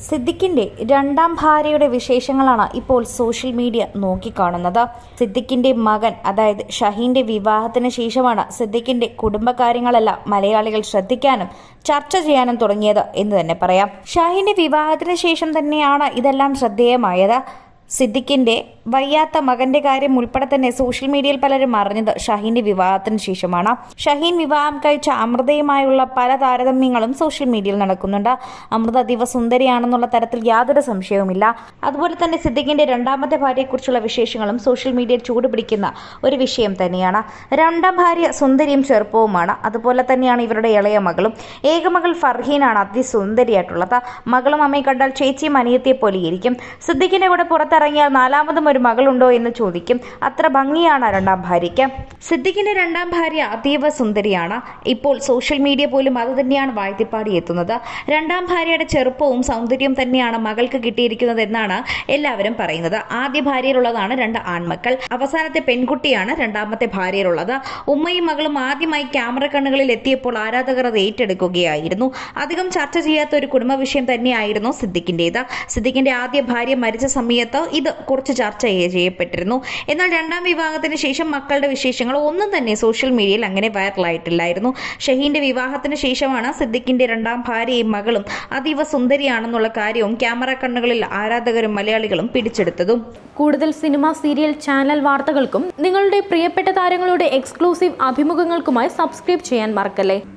സിദ്ദിഖിന്റെ രണ്ടാം ഭാര്യയുടെ വിശേഷങ്ങളാണ് ഇപ്പോൾ സോഷ്യൽ മീഡിയ നോക്കിക്കാണുന്നത് സിദ്ദിഖിന്റെ മകൻ അതായത് ഷഹീന്റെ വിവാഹത്തിന് ശേഷമാണ് സിദ്ദിഖിന്റെ കുടുംബകാര്യങ്ങളെല്ലാം മലയാളികൾ ശ്രദ്ധിക്കാനും ചർച്ച ചെയ്യാനും തുടങ്ങിയത് എന്ന് തന്നെ പറയാം ഷഹീന്റെ വിവാഹത്തിന് ശേഷം തന്നെയാണ് ഇതെല്ലാം ശ്രദ്ധേയമായത് സിദ്ദിഖിന്റെ വയ്യാത്ത മകന്റെ കാര്യം ഉൾപ്പെടെ തന്നെ സോഷ്യൽ മീഡിയയിൽ പലരും അറിഞ്ഞത് ഷഹീന്റെ വിവാഹത്തിന് ശേഷമാണ് ഷഹീൻ വിവാഹം കഴിച്ച അമൃതയുമായുള്ള പല താരതമ്യങ്ങളും സോഷ്യൽ മീഡിയയിൽ നടക്കുന്നുണ്ട് അമൃത അതീവ സുന്ദരിയാണെന്നുള്ള തരത്തിൽ യാതൊരു സംശയവുമില്ല അതുപോലെ തന്നെ സിദ്ദിഖിന്റെ രണ്ടാമത്തെ ഭാര്യയെക്കുറിച്ചുള്ള വിശേഷങ്ങളും സോഷ്യൽ മീഡിയയിൽ ചൂടുപിടിക്കുന്ന ഒരു വിഷയം തന്നെയാണ് രണ്ടാം ഭാര്യ സുന്ദരിയും ചെറുപ്പവുമാണ് അതുപോലെ തന്നെയാണ് ഇവരുടെ ഇളയ മകളും ഏകമകൾ ഫർഹീനാണ് അതിസുന്ദരിയായിട്ടുള്ളത് മകളും അമ്മയെ കണ്ടാൽ ചേച്ചിയും അനിയത്തിയെ പോലെയിരിക്കും സിദ്ദിഖിന്റെ കൂടെ പുറത്തിറങ്ങിയാൽ നാലാമതും ഒരു മകളുണ്ടോ എന്ന് ചോദിക്കും അത്ര ഭംഗിയാണ് രണ്ടാം ഭാര്യയ്ക്ക് സിദ്ദിഖിന്റെ രണ്ടാം ഭാര്യ അതീവ സുന്ദരിയാണ് ഇപ്പോൾ സോഷ്യൽ മീഡിയ പോലും അത് തന്നെയാണ് വാഴ്ത്തിപ്പാടി എത്തുന്നത് രണ്ടാം ഭാര്യയുടെ ചെറുപ്പവും സൗന്ദര്യവും തന്നെയാണ് മകൾക്ക് കിട്ടിയിരിക്കുന്നത് എന്നാണ് എല്ലാവരും പറയുന്നത് ആദ്യ ഭാര്യയിലുള്ളതാണ് രണ്ട് ആൺമക്കൾ അവസാനത്തെ പെൺകുട്ടിയാണ് രണ്ടാമത്തെ ഭാര്യയിലുള്ളത് ഉമ്മയും മകളും ആദ്യമായി ക്യാമറ കണ്ണുകളിൽ എത്തിയപ്പോൾ ആരാധകർ അത് ഏറ്റെടുക്കുകയായിരുന്നു അധികം ചർച്ച ചെയ്യാത്ത ഒരു കുടുംബ വിഷയം തന്നെയായിരുന്നു സിദ്ദിഖിന്റേത് സിദ്ദിഖിന്റെ ആദ്യ ഭാര്യ മരിച്ച സമയത്ത് ഇത് കുറച്ച് ചർച്ച ചെയ്യപ്പെട്ടിരുന്നു എന്നാൽ രണ്ടാം വിവാഹത്തിന് ശേഷം മക്കളുടെ വിശേഷങ്ങൾ ഒന്നും തന്നെ സോഷ്യൽ മീഡിയയിൽ അങ്ങനെ വൈറലായിട്ടില്ലായിരുന്നു ഷഹീന്റെ വിവാഹത്തിന് ശേഷമാണ് സിദ്ദിഖിന്റെ രണ്ടാം ഭാര്യയും മകളും അതീവ സുന്ദരിയാണെന്നുള്ള കാര്യവും ക്യാമറ കണ്ണുകളിൽ ആരാധകരും മലയാളികളും പിടിച്ചെടുത്തതും കൂടുതൽ സിനിമ സീരിയൽ ചാനൽ വാർത്തകൾക്കും നിങ്ങളുടെ പ്രിയപ്പെട്ട താരങ്ങളുടെ എക്സ്ക്ലൂസീവ് അഭിമുഖങ്ങൾക്കുമായി സബ്സ്ക്രൈബ് ചെയ്യാൻ മറക്കല്ലേ